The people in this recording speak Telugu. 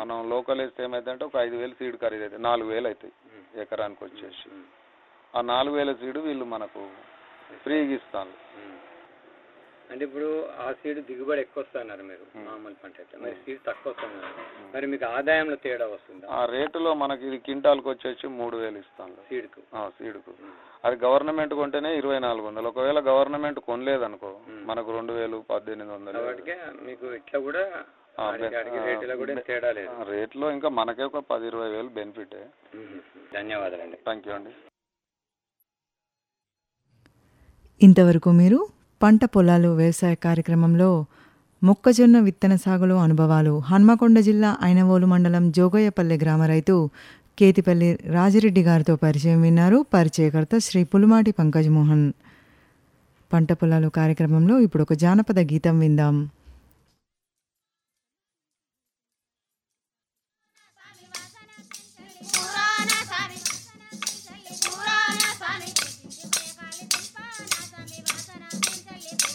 మనం లోకల్ వేస్తే ఏమైందంటే ఒక ఐదు వేలు సీడ్ ఖరీదు అవుతుంది నాలుగు వేలు అవుతాయి ఉమ్, ఎకరానికి వచ్చేసి ఉమ్, ఆ నాలుగు వేల సీడ్ వీళ్ళు మనకు ఫ్రీగా ఇస్తాను ఉమ్. అంటే ఇప్పుడు ఆ సీడ్ దిగుబడి ఎక్కువ వస్తున్నారు మీరు ఉమ్. మామూలు పంట అయితే మరి సీడ్ తక్కువ వస్తున్నారు మరి మీకు ఆదాయంలో తేడా వస్తుందా ఆ రేటులో మనకి ఇది క్వింటాల్కి వచ్చేసి మూడు వేలు ఇస్తాను సీడ్కు సీడ్కు అది గవర్నమెంట్ కొంటేనే ఇరవై నాలుగు వందలు ఒకవేళ గవర్నమెంట్ కొనలేదనుకో ఉమ్. మనకు రెండు వేలు పద్దెనిమిది వందలు కాబట్టి మీకు ఇట్లా కూడా ఆ, ఆడికి బె- ఆడికి ఆ, రేటులో కూడా బె- తేడా లేదు ఆ, రేట్లో ఇంకా మనకే ఒక పది ఇరవై వేలు బెనిఫిటే ఉమ్. ధన్యవాదాలండి థ్యాంక్ యూ అండి ఇంతవరకు మీరు పంట పొలాలు వ్యవసాయ కార్యక్రమంలో మొక్కజొన్న విత్తన సాగులో అనుభవాలు హన్మకొండ జిల్లా ఐనవోలు మండలం జోగయ్యపల్లె గ్రామ రైతు కేతిపల్లి రాజిరెడ్డి గారితో పరిచయం విన్నారు పరిచయకర్త శ్రీ పులుమాటి పంకజ్ మోహన్ పంట పొలాలు కార్యక్రమంలో ఇప్పుడు ఒక జానపద గీతం విందాం